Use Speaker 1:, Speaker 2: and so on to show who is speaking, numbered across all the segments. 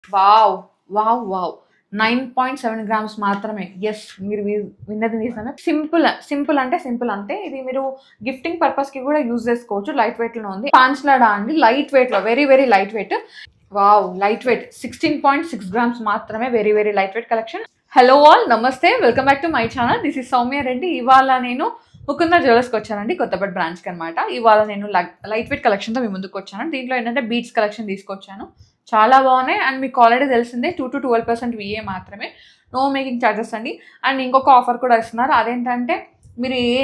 Speaker 1: wow wow wow nine point seven grams మాత్రమే yes మీరు వి- విన్నది నిజమే సింపుల్ సింపుల్ అంటే సింపుల్ అంతే ఇది మీరు గిఫ్టింగ్ పర్పస్ కి కూడా యూజ్ చేసుకోవచ్చు లైట్ వెయిట్ లో ఉంది పాంచ్లాడా అండి లైట్ వెయిట్ లో very very light weight wow light weight sixteen point six grams మాత్రమే very very light weight collection hello all నమస్తే welcome back to my channel this is Soumya Reddy ఇవాళ నేను ముకుంద జ్యువెలర్స్కి వచ్చానండి కొత్తపేట బ్రాంచ్కి అనమాట ఇవాళ నేను లైట్ వెయిట్ కలెక్షన్తో మీ ముందుకు వచ్చాను దీంట్లో ఏంటంటే బీట్స్ కలెక్షన్ తీసుకొచ్చాను చాలా బాగున్నాయి అండ్ మీకు ఆల్రెడీ తెలిసిందే two to twelve percent VA మాత్రమే నో మేకింగ్ ఛార్జెస్ అండి అండ్ ఇంకొక ఆఫర్ కూడా ఇస్తున్నారు అదేంటంటే మీరు ఏ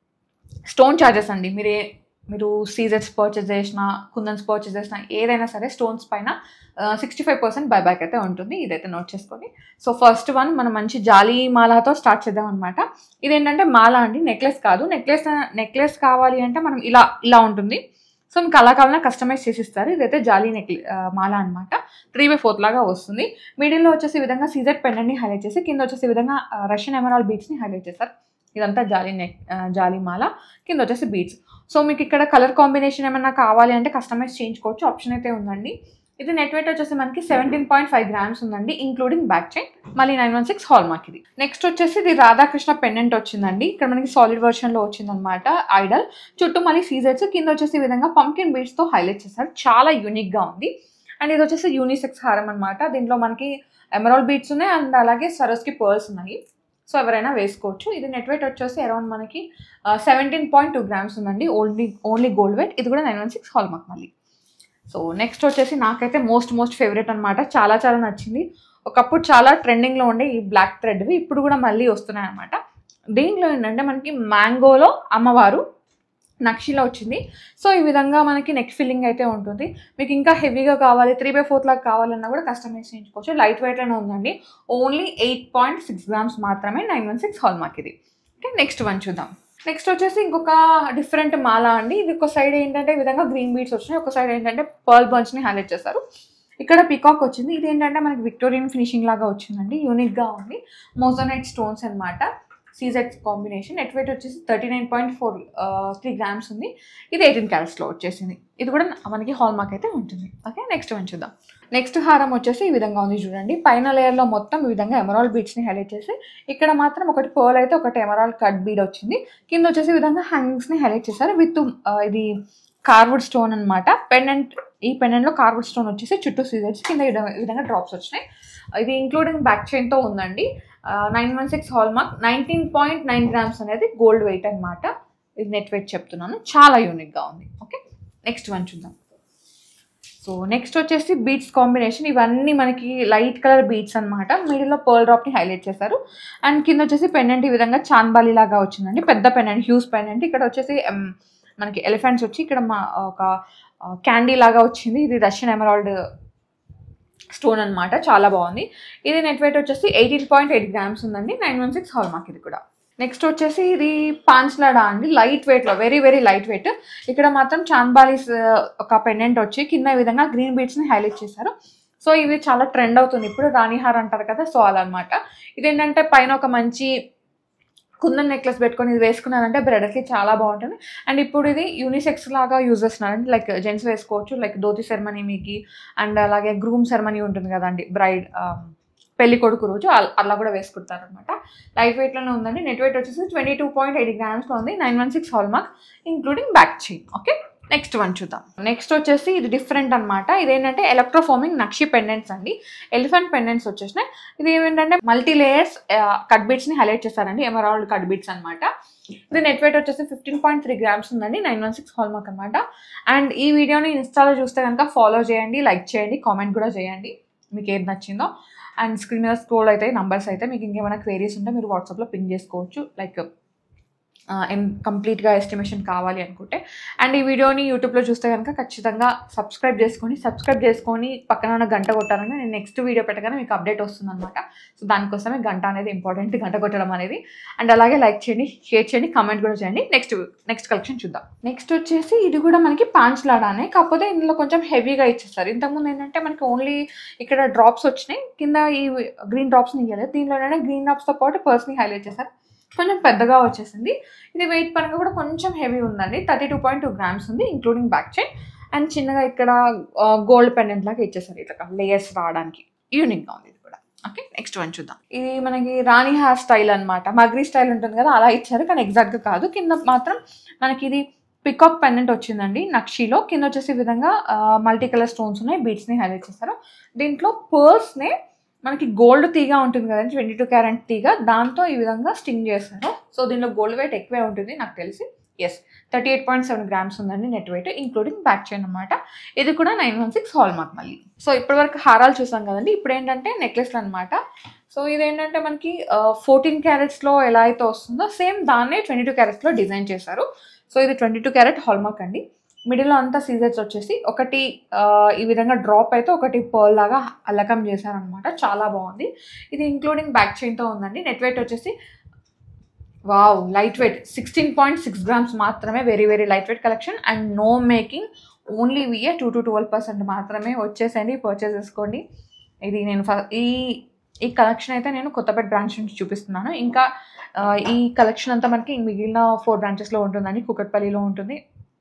Speaker 1: స్టోన్ ఛార్జెస్ అండి మీరు ఏ మీరు సీజర్స్ పర్చేస్ చేసినా కుందన్స్ పర్చేస్ చేసినా ఏదైనా సరే స్టోన్స్ పైన సిక్స్టీ ఫైవ్ పర్సెంట్ బైబ్యాక్ అయితే ఉంటుంది ఇదైతే నోట్ చేసుకోండి సో ఫస్ట్ వన్ మనం మంచి జాలీ మాలతో స్టార్ట్ చేద్దాం అనమాట ఇదేంటంటే మాల అండి నెక్లెస్ కాదు నెక్లెస్ నెక్లెస్ కావాలి అంటే మనం ఇలా ఇలా ఉంటుంది సో మీకు అలా కావాలన్నా కస్టమైజ్ చేసి ఇస్తారు ఇదైతే జాలీ నెక్లె మాల అనమాట త్రీ బై ఫోర్త్ లాగా వస్తుంది మిడిల్లో వచ్చేసి ఈ విధంగా సీజర్ పెండెంట్ని హైలైట్ చేసి కింద వచ్చేసి ఈ విధంగా రష్యన్ ఎమరాల్ బీట్స్ని హైలైట్ చేస్తారు ఇదంతా జాలీ నెక్ జాలీ మాల కింద వచ్చేసి బీట్స్ సో మీకు ఇక్కడ కలర్ కాంబినేషన్ ఏమైనా కావాలి అంటే కస్టమైజ్ చేయించుకోవచ్చు ఆప్షన్ అయితే ఉందండి ఇది నెట్ వెయిట్ వచ్చేసి మనకి సెవెంటీన్ పాయింట్ ఫైవ్ గ్రామ్స్ ఉందండి ఇంక్లూడింగ్ బ్యాక్ చైన్ మళ్ళీ nine one six hallmark ఇది నెక్స్ట్ వచ్చేసి ఇది రాధాకృష్ణ పెండెంట్ వచ్చిందండి ఇక్కడ మనకి సాలిడ్ వర్షన్ లో వచ్చిందనమాట ఐడల్ చుట్టూ మళ్ళీ సీజర్స్ కింద వచ్చేసి ఈ విధంగా పంకిన్ బీడ్స్ తో హైలైట్ చేశారు చాలా యూనిక్ గా ఉంది అండ్ ఇది వచ్చేసి యూనిసెక్స్ హారం అనమాట దీంట్లో మనకి ఎమరాల్ బీడ్స్ ఉన్నాయి అండ్ అలాగే సరోస్కి పర్ల్స్ ఉన్నాయి సో ఎవరైనా వేసుకోవచ్చు ఇది నెట్ వెయిట్ వచ్చేసి అరౌండ్ మనకి సెవెంటీన్ పాయింట్ టూ గ్రామ్స్ ఉందండి ఓన్లీ ఓన్లీ గోల్డ్ వెయిట్ ఇది కూడా nine one six hallmark మళ్ళీ సో నెక్స్ట్ వచ్చేసి నాకైతే మోస్ట్ మోస్ట్ ఫేవరెట్ అనమాట చాలా చాలా నచ్చింది ఒకప్పుడు చాలా ట్రెండింగ్లో ఉండే ఈ బ్లాక్ థ్రెడ్వి ఇప్పుడు కూడా మళ్ళీ వస్తున్నాయి అనమాట దీంట్లో ఏంటంటే మనకి మ్యాంగోలో అమ్మవారు నక్షిలో వచ్చింది సో ఈ విధంగా మనకి నెక్ ఫిల్లింగ్ అయితే ఉంటుంది మీకు ఇంకా హెవీగా కావాలి త్రీ బై ఫోర్త్ లాగా కావాలన్నా కూడా కస్టమైజ్ చేయించుకోవచ్చు లైట్ వెయిట్లోనే ఉందండి only eight point six grams మాత్రమే nine one six hallmark ఇది ఓకే నెక్స్ట్ వన్ చూద్దాం నెక్స్ట్ వచ్చేసి ఇంకొక డిఫరెంట్ మాల అండి ఇది ఒక సైడ్ ఏంటంటే ఈ విధంగా గ్రీన్ బీడ్స్ వచ్చినాయి ఒక సైడ్ ఏంటంటే పర్ల్ బంచ్ని హైలైట్ చేస్తారు ఇక్కడ పికాక్ వచ్చింది ఇది ఏంటంటే మనకి విక్టోరియన్ ఫినిషింగ్ లాగా వచ్చిందండి యూనిక్గా ఉంది మోజోనైట్ స్టోన్స్ అనమాట సీజెడ్ కాంబినేషన్ నెట్ వెయిట్ వచ్చేసి thirty nine point four three grams ఉంది ఇది ఎయిటీన్ క్యారెట్స్లో వచ్చేసింది ఇది కూడా మనకి హాల్ మార్క్ అయితే ఉంటుంది ఓకే నెక్స్ట్ వన్ చూద్దాం నెక్స్ట్ హారం వచ్చేసి ఈ విధంగా ఉంది చూడండి పైన లేయర్లో మొత్తం ఈ విధంగా ఎమరాల్ బీడ్స్ని హైలైట్ చేసి ఇక్కడ మాత్రం ఒకటి పర్ల్ అయితే ఒకటి ఎమరాల్ కట్ బీడ్ వచ్చింది కింద వచ్చేసి ఈ విధంగా హ్యాంగింగ్స్ని హైలైట్ చేశారు విత్ ఇది కార్వుడ్ స్టోన్ అనమాట పెండెంట్ ఈ పెండెంట్లో కార్వుడ్ స్టోన్ వచ్చేసి చుట్టూ సీజర్స్ కింద ఈ విధంగా- ఈ విధంగా డ్రాప్స్ వచ్చినాయి ఇది ఇంక్లూడింగ్ బ్యాక్ చైన్తో ఉందండి nine one six hallmark nineteen point nine grams అనేది గోల్డ్ వెయిట్ అనమాట ఇది నెట్ వెయిట్ చెప్తున్నాను చాలా యూనిక్గా ఉంది ఓకే నెక్స్ట్ వన్ చూద్దాం సో నెక్స్ట్ వచ్చేసి బీట్స్ కాంబినేషన్ ఇవన్నీ మనకి లైట్ కలర్ బీట్స్ అనమాట మిడిల్లో పర్ల్ డ్రాప్ని హైలైట్ చేశారు అండ్ కింద వచ్చేసి పెండెంట్ ఈ విధంగా చాన్బాలి లాగా వచ్చిందండి పెద్ద పెండెంట్ హ్యూజ్ పెండెంట్ ఇక్కడ వచ్చేసి ఎం, మనకి ఎలిఫెంట్స్ వచ్చి ఇక్కడ మా ఒక క్యాండీ లాగా వచ్చింది ఇది రష్యన్ ఎమరాల్డ్ స్టోన్ అన్నమాట చాలా బాగుంది ఇది నెట్ వెయిట్ వచ్చేసి ఎయిటీన్ పాయింట్ ఎయిట్ గ్రామ్స్ ఉందండి nine one six hallmark ఇది కూడా నెక్స్ట్ వచ్చేసి ఇది పాంచ్లాడా అండి లైట్ వెయిట్లో వెరీ వెరీ లైట్ వెయిట్ ఇక్కడ మాత్రం చాన్బాలీస్ ఒక పెండెంట్ వచ్చి కింద ఈ విధంగా గ్రీన్ బీడ్స్ని హైలైట్ చేశారు సో ఇవి చాలా ట్రెండ్ అవుతుంది ఇప్పుడు రాణిహార్ అంటారు కదా సో అలా అనమాట ఇదేంటంటే పైన ఒక మంచి కుందన్ నెక్లెస్ పెట్టుకొని ఇది వేసుకున్నారంటే బ్రెడర్కి చాలా బాగుంటుంది అండ్ ఇప్పుడు ఇది యూనిసెక్స్ లాగా యూజ్ చేస్తున్నారు అంటే లైక్ జెంట్స్ వేసుకోవచ్చు లైక్ ధోతి సెరమనీ మీకు అండ్ అలాగే గ్రూమ్ సెరమనీ ఉంటుంది కదండి బ్రైడ్ పెళ్లి కొడుకు రోజు అల్- అలా కూడా వేసుకుంటారు అనమాట లైట్ వెయిట్లోనే ఉందండి నెట్ వెయిట్ వచ్చేసి ట్వంటీ టూ పాయింట్ ఎయిట్ గ్రామ్స్లో ఉంది nine one six hallmark including back chain okay next one చూద్దాం నెక్స్ట్ వచ్చేసి ఇది డిఫరెంట్ అనమాట ఇదేంటంటే ఎలక్ట్రోఫార్మింగ్ నక్షి పెండెంట్స్ అండి ఎలిఫెంట్ పెండెంట్స్ వచ్చేసినాయి ఇది ఏంటంటే మల్టీ లేయర్స్ కట్ బీట్స్ని హైలైట్ చేస్తారండి ఎమరాల్డ్ కట్ బీట్స్ అనమాట ఇది నెట్ వెయిట్ వచ్చేసి ఫిఫ్టీన్ పాయింట్ త్రీ గ్రామ్స్ ఉందండి nine one six hallmark అనమాట అండ్ ఈ వీడియోని ఇన్స్టాలో చూస్తే కనుక ఫాలో చేయండి లైక్ చేయండి కామెంట్ కూడా చేయండి మీకు ఏది నచ్చిందో అండ్ స్క్రీన్ మీద స్క్రోల్ అయితే నంబర్స్ అయితే మీకు ఇంకేమైనా క్వేరీస్ ఉంటే మీరు వాట్సాప్లో పింగ్ చేసుకోవచ్చు లైక్ కంప్లీట్గా ఎస్టిమేషన్ కావాలి అనుకుంటే అండ్ ఈ వీడియోని యూట్యూబ్లో చూస్తే కనుక ఖచ్చితంగా సబ్స్క్రైబ్ చేసుకొని సబ్స్క్రైబ్ చేసుకొని పక్కన ఉన్న గంట కొట్టాలని నేను నెక్స్ట్ వీడియో పెట్టగానే మీకు అప్డేట్ వస్తుందన్నమాట సో దానికోసమే గంట అనేది ఇంపార్టెంట్ గంట కొట్టడం అనేది అండ్ అలాగే లైక్ చేయండి షేర్ చేయండి కామెంట్ కూడా చేయండి నెక్స్ట్ నెక్స్ట్ కలెక్షన్ చూద్దాం నెక్స్ట్ వచ్చేసి ఇది కూడా మనకి పాంచ్ లాడానే కాకపోతే ఇందులో కొంచెం హెవీగా ఇచ్చేస్తారు ఇంతకుముందు ఏంటంటే మనకి ఓన్లీ ఇక్కడ డ్రాప్స్ వచ్చినాయి కింద ఈ గ్రీన్ డ్రాప్స్ని ఇవ్వలేదు దీనిలో ఏంటంటే గ్రీన్ డ్రాప్స్తో పాటు పర్స్ని హైలైట్ చేశారు కొంచెం పెద్దగా వచ్చేసింది ఇది వెయిట్ పరంగా కూడా కొంచెం హెవీ ఉందండి thirty two point two grams ఉంది ఇంక్లూడింగ్ బ్యాక్ చైన్ అండ్ చిన్నగా ఇక్కడ గోల్డ్ పెండెంట్ లాగా ఇచ్చేసారు ఇట్లా లేయర్స్ రావడానికి యూనిక్గా ఉంది ఇది కూడా ఓకే నెక్స్ట్ వన్ చూద్దాం ఇది మనకి రాణి హార్ స్టైల్ అన్నమాట మగ్రీ స్టైల్ ఉంటుంది కదా అలా ఇచ్చారు కానీ ఎగ్జాక్ట్గా కాదు కింద మాత్రం మనకి ఇది పికాక్ పెండెంట్ వచ్చిందండి నక్షిలో కింద వచ్చేసి ఈ విధంగా మల్టీ కలర్ స్టోన్స్ ఉన్నాయి బీట్స్ని హైలైట్ చేశారు దీంట్లో పర్స్నే మనకి గోల్డ్ తీగ ఉంటుంది కదండి ట్వంటీ టూ క్యారెంట్ తీగ దాంతో ఈ విధంగా స్టింగ్ చేశారు సో దీనిలో గోల్డ్ వెయిట్ ఎక్కువే ఉంటుంది నాకు తెలిసి yes thirty eight point seven grams ఉందండి net weight including back chain అనమాట ఇది కూడా nine one six hallmark మళ్ళీ సో ఇప్పటివరకు హారాలు చూసాం కదండి ఇప్పుడు ఏంటంటే నెక్లెస్లు అనమాట సో ఇదేంటంటే మనకి ఫోర్టీన్ క్యారెట్స్లో ఎలా అయితే వస్తుందో సేమ్ దాన్నే ట్వంటీ టూ క్యారెట్స్లో డిజైన్ చేశారు సో ఇది twenty two carat hallmark అండి మిడిల్లో అంతా సీజర్స్ వచ్చేసి ఒకటి ఆ, ఈ విధంగా డ్రాప్ అయితే ఒకటి పర్ల్ లాగా అల్లకం చేశారనమాట చాలా బాగుంది ఇది ఇంక్లూడింగ్ బ్యాక్ చైన్తో ఉందండి నెట్ వెయిట్ వచ్చేసి wow light weight sixteen point six grams మాత్రమే very very light weight collection and no making only VA two to twelve percent మాత్రమే వచ్చేసండి పర్చేస్ చేసుకోండి ఇది నేను ఫ- ఈ ఈ కలెక్షన్ అయితే నేను కొత్తపేట బ్రాంచ్ నుంచి చూపిస్తున్నాను ఇంకా ఆ, ఈ కలెక్షన్ అంతా మనకి మిగిలిన ఫోర్ బ్రాంచెస్లో ఉంటుందండి కుకట్పల్లిలో ఉంటుంది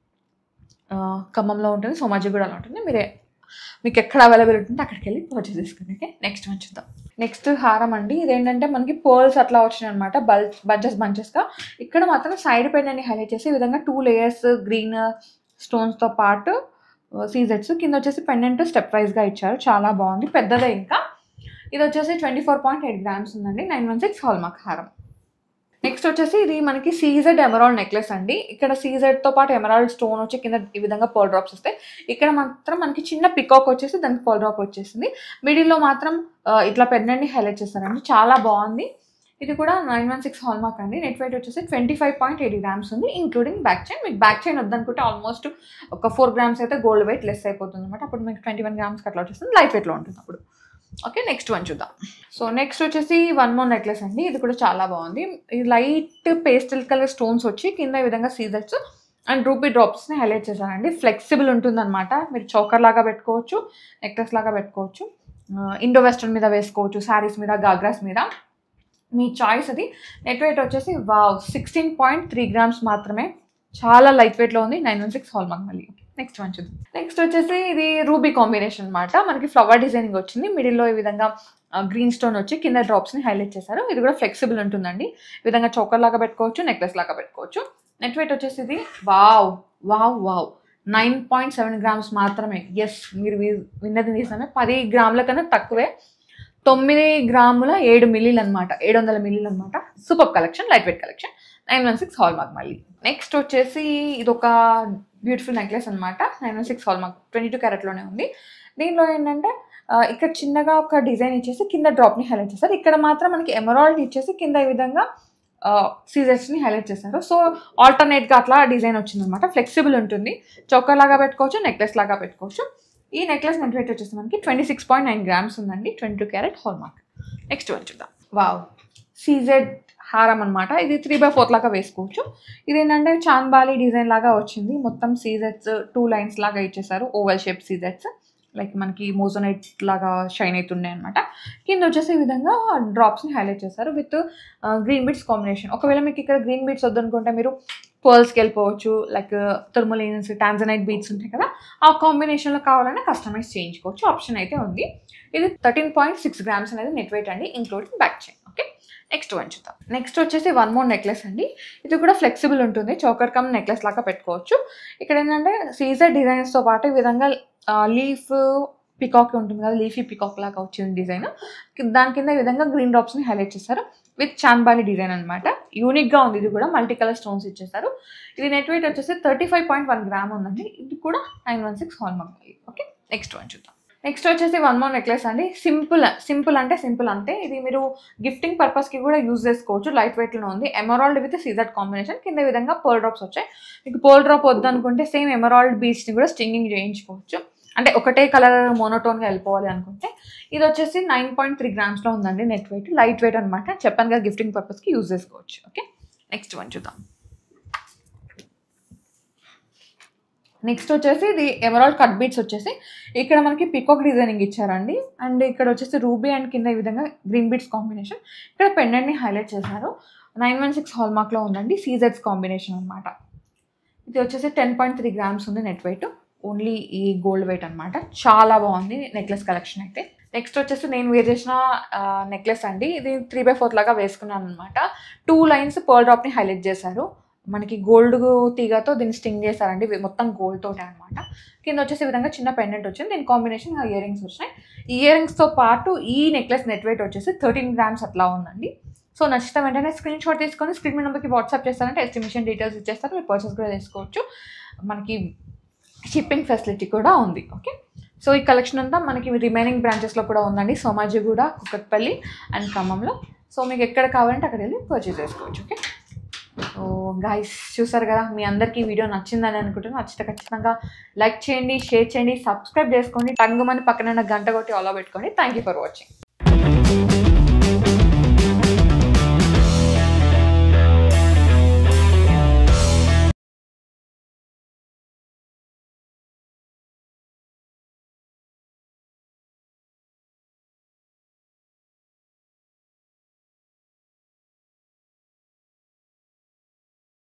Speaker 1: ఆ, ఖమ్మంలో ఉంటుంది సోమాజిగూడలో ఉంటుంది మీరే మీకు ఎక్కడ అవైలబుల్ ఉంటుందో అక్కడికి వెళ్ళి పర్చేస్ చేసుకోండి ఓకే నెక్స్ట్ వన్ చూద్దాం నెక్స్ట్ హారం అండి ఇదేంటంటే మనకి పర్ల్స్ అట్లా వచ్చినాయి అనమాట బల్ బంచెస్ బంచెస్గా ఇక్కడ మాత్రం సైడ్ పెండెంట్ని హైలైట్ చేసి ఈ విధంగా టూ లేయర్స్ గ్రీన్ స్టోన్స్తో పాటు సీజెట్స్ కింద వచ్చేసి పెండెంట్ స్టెప్ వైజ్గా ఇచ్చారు చాలా బాగుంది పెద్దదే ఇంకా ఇది వచ్చేసి twenty four point eight grams ఉందండి నైన్ వన్ సిక్స్ హాల్మార్క్ హారం నెక్స్ట్ వచ్చేసి ఇది మనకి సీజెడ్ ఎమరాల్డ్ నెక్లెస్ అండి ఇక్కడ సీజెడ్తో పాటు ఎమరాల్డ్ స్టోన్ వచ్చి కింద ఈ విధంగా పర్ల్ డ్రాప్స్ వస్తాయి ఇక్కడ మాత్రం మనకి చిన్న పికాక్ వచ్చేసి దానికి పర్ల్ డ్రాప్ వచ్చేసింది మిడిల్లో మాత్రం ఆ, ఇట్లా పెండెంట్ని హైలైట్ చేస్తారండి చాలా బాగుంది ఇది కూడా nine one six hallmark అండి నెట్ వెయిట్ వచ్చేసి twenty five point eighty grams ఉంది ఇంక్లూడింగ్ బ్యాక్ చైన్ మీకు బ్యాక్ చైన్ వద్దనుకుంటే ఆల్మోస్ట్ ఒక ఫోర్ గ్రామ్స్ అయితే గోల్డ్ వెయిట్ లెస్ అయిపోతుంది అనమాట అప్పుడు మీకు ట్వంటీ వన్ గ్రామ్స్కి అట్లా వచ్చేస్తుంది లైట్ వెయిట్లో ఉంటుంది అప్పుడు ఓకే నెక్స్ట్ వన్ చూద్దాం సో నెక్స్ట్ వచ్చేసి వన్ మోర్ నెక్లెస్ అండి ఇది కూడా చాలా బాగుంది ఇది లైట్ పేస్టల్ కలర్ స్టోన్స్ వచ్చి కింద ఈ విధంగా సీజర్స్ అండ్ రూపీ డ్రాప్స్ని హైలైట్ చేశారండి ఫ్లెక్సిబుల్ ఉంటుందన్నమాట మీరు చోకర్ లాగా పెట్టుకోవచ్చు నెక్లెస్ లాగా పెట్టుకోవచ్చు ఇండో వెస్టర్న్ మీద వేసుకోవచ్చు శారీస్ మీద గాగ్రాస్ మీద మీ చాయిస్ అది నెట్ వెయిట్ వచ్చేసి wow sixteen point three grams మాత్రమే చాలా లైట్ వెయిట్లో ఉంది nine one six hallmark మళ్ళీ నెక్స్ట్ వన్ చూద్దాం నెక్స్ట్ వచ్చేసి ఇది రూబీ కాంబినేషన్ అనమాట మనకి ఫ్లవర్ డిజైనింగ్ వచ్చింది మిడిల్లో ఈ విధంగా గ్రీన్ స్టోన్ వచ్చి కింద డ్రాప్స్ని హైలైట్ చేశారు ఇది కూడా ఫ్లెక్సిబుల్ ఉంటుందండి ఈ విధంగా చోకర్ లాగా పెట్టుకోవచ్చు నెక్లెస్ లాగా పెట్టుకోవచ్చు నెట్ వెయిట్ వచ్చేసి ఇది wow wow wow nine point seven grams మాత్రమే ఎస్ మీరు వి- విన్నది నిజమే పది గ్రాముల కన్నా తక్కువే తొమ్మిది గ్రాముల ఏడు మిల్లీలు అనమాట ఏడు వందల మిల్లీలు అనమాట super collection light weight collection nine one six hallmark మళ్ళీ నెక్స్ట్ వచ్చేసి ఇది ఒక బ్యూటిఫుల్ నెక్లెస్ అనమాట nine one six hallmark twenty two క్యారెట్లోనే ఉంది దీనిలో ఏంటంటే ఆ, ఇక్కడ చిన్నగా ఒక డిజైన్ ఇచ్చేసి కింద డ్రాప్ని హైలైట్ చేస్తారు ఇక్కడ మాత్రం మనకి ఎమరాల్డ్ ఇచ్చేసి కింద ఈ విధంగా సీజర్స్ని హైలైట్ చేశారు సో ఆల్టర్నేట్గా అట్లా డిజైన్ వచ్చిందనమాట ఫ్లెక్సిబుల్ ఉంటుంది చౌకర్ లాగా పెట్టుకోవచ్చు నెక్లెస్ లాగా పెట్టుకోవచ్చు ఈ నెక్లెస్ నెట్ వెయిట్ వచ్చేసి మనకి twenty six point nine grams ఉందండి twenty two carat hallmark next one చూద్దాం వావ్ సీజెడ్ హారం అనమాట ఇది త్రీ బై ఫోర్త్ లాగా వేసుకోవచ్చు ఇది ఏంటంటే చాంబాలి డిజైన్ లాగా వచ్చింది మొత్తం సీజెట్స్ టూ లైన్స్ లాగా ఇచ్చేసారు ఓవెల్ షేప్ సీజెట్స్ లైక్ మనకి మోజోనైట్ లాగా షైన్ అవుతున్నాయి అనమాట కింద వచ్చేసి ఈ విధంగా డ్రాప్స్ని హైలైట్ చేశారు విత్ గ్రీన్ బీట్స్ కాంబినేషన్ ఒకవేళ మీకు ఇక్కడ గ్రీన్ బీట్స్ వద్దనుకుంటే మీరు పర్ల్స్కి వెళ్ళిపోవచ్చు లైక్ థర్మోలిన్స్ టాన్జనైట్ బీట్స్ ఉంటాయి కదా ఆ కాంబినేషన్లో కావాలన్నా కస్టమైజ్ చేయించుకోవచ్చు ఆప్షన్ అయితే ఉంది ఇది థర్టీన్ పాయింట్ సిక్స్ గ్రామ్స్ అనేది నెట్ వెయిట్ అండి including back chain okay next one చూద్దాం నెక్స్ట్ వచ్చేసి వన్ మోర్ నెక్లెస్ అండి ఇది కూడా ఫ్లెక్సిబుల్ ఉంటుంది చోకర్ కమ్ నెక్లెస్ లాగా పెట్టుకోవచ్చు ఇక్కడ ఏంటంటే సీజర్ డిజైన్స్తో పాటు ఈ విధంగా లీఫ్ పికాక్ ఉంటుంది కదా లీఫీ పికాక్ లాగా వచ్చింది డిజైన్ దాని కింద ఈ విధంగా గ్రీన్ డ్రాప్స్ని హైలైట్ చేశారు విత్ చాన్బాలి డిజైన్ అనమాట యూనిక్గా ఉంది ఇది కూడా మల్టీ కలర్ స్టోన్స్ ఇచ్చేసారు ఇది నెట్ వెయిట్ వచ్చేసి thirty five point one gram ఉందండి ఇది కూడా nine one six hallmark okay next one చూద్దాం నెక్స్ట్ వచ్చేసి వన్ మోర్ నెక్లెస్ అండి సింపుల్ సింపుల్ అంటే సింపుల్ అంతే ఇది మీరు గిఫ్టింగ్ పర్పస్కి కూడా యూజ్ చేసుకోవచ్చు లైట్ వెయిట్లో ఉంది ఎమరాల్డ్ విత్ సీజర్ కాంబినేషన్ కింద ఈ విధంగా పర్ల్ డ్రాప్స్ వచ్చాయి మీకు పర్ల్ డ్రాప్ వద్దనుకుంటే సేమ్ ఎమరాల్డ్ బీచ్ని కూడా స్టింగింగ్ చేయించుకోవచ్చు అంటే ఒకటే కలర్ మోనోటోన్గా వెళ్ళిపోవాలి అనుకుంటే ఇది వచ్చేసి నైన్ పాయింట్ త్రీ గ్రామ్స్లో ఉందండి నెట్ వెయిట్ లైట్ వెయిట్ అనమాట చెప్పాను కదా గిఫ్టింగ్ పర్పస్కి యూజ్ చేసుకోవచ్చు ఓకే నెక్స్ట్ వన్ చూద్దాం నెక్స్ట్ వచ్చేసి ఇది ఎమరాల్డ్ కట్ బీట్స్ వచ్చేసి ఇక్కడ మనకి పికాక్ డిజైనింగ్ ఇచ్చారండి అండ్ ఇక్కడ వచ్చేసి రూబీ అండ్ కింద ఈ విధంగా గ్రీన్ బీట్స్ కాంబినేషన్ ఇక్కడ పెండెంట్ని హైలైట్ చేశారు నైన్ వన్ సిక్స్ హాల్ మార్క్లో ఉందండి సీజెడ్స్ కాంబినేషన్ అనమాట ఇది వచ్చేసి టెన్ పాయింట్ త్రీ గ్రామ్స్ ఉంది నెట్ వెయిట్ ఓన్లీ ఈ గోల్డ్ వెయిట్ అనమాట చాలా బాగుంది నెక్లెస్ కలెక్షన్ అయితే నెక్స్ట్ వచ్చేసి నేను వేర్ చేసిన నెక్లెస్ అండి ఇది త్రీ బై ఫోర్త్ లాగా వేసుకున్నాను అనమాట టూ లైన్స్ పర్ల్ డ్రాప్ని హైలైట్ చేశారు మనకి గోల్డ్ తీగతో దీన్ని స్టింగ్ చేశారండి ఇవి మొత్తం గోల్డ్ తోటే అనమాట కింద వచ్చేసి ఈ విధంగా చిన్న పెండెంట్ వచ్చింది దీని కాంబినేషన్ ఇయర్ రింగ్స్ వచ్చినాయి ఈ ఇయర్ రింగ్స్తో పాటు ఈ నెక్లెస్ నెట్ వెయిట్ వచ్చేసి థర్టీన్ గ్రామ్స్ అట్లా ఉందండి సో నచ్చితే వెంటనే స్క్రీన్ షాట్ తీసుకొని స్క్రీన్ మీ నెంబర్కి వాట్సాప్ చేస్తారంటే ఎస్టిమేషన్ డీటెయిల్స్ ఇచ్చేస్తారు మీరు పర్చేస్ కూడా చేసుకోవచ్చు మనకి షిప్పింగ్ ఫెసిలిటీ కూడా ఉంది ఓకే సో ఈ కలెక్షన్ అంతా మనకి రిమైనింగ్ బ్రాంచెస్లో కూడా ఉందండి సోమాజిగూడ కుక్కట్పల్లి అండ్ ఖమ్మంలో సో మీకు ఎక్కడ కావాలంటే అక్కడ వెళ్ళి పర్చేస్ చేసుకోవచ్చు ఓకే సో గైస్ చూసారు కదా మీ అందరికీ ఈ వీడియో నచ్చిందని అనుకుంటున్నాను నచ్చితే ఖచ్చితంగా లైక్ చేయండి షేర్ చేయండి సబ్స్క్రైబ్ చేసుకోండి టంగుమని పక్కన ఉన్న గంట కొట్టి ఆలో పెట్టుకోండి థ్యాంక్ యూ ఫర్ వాచింగ్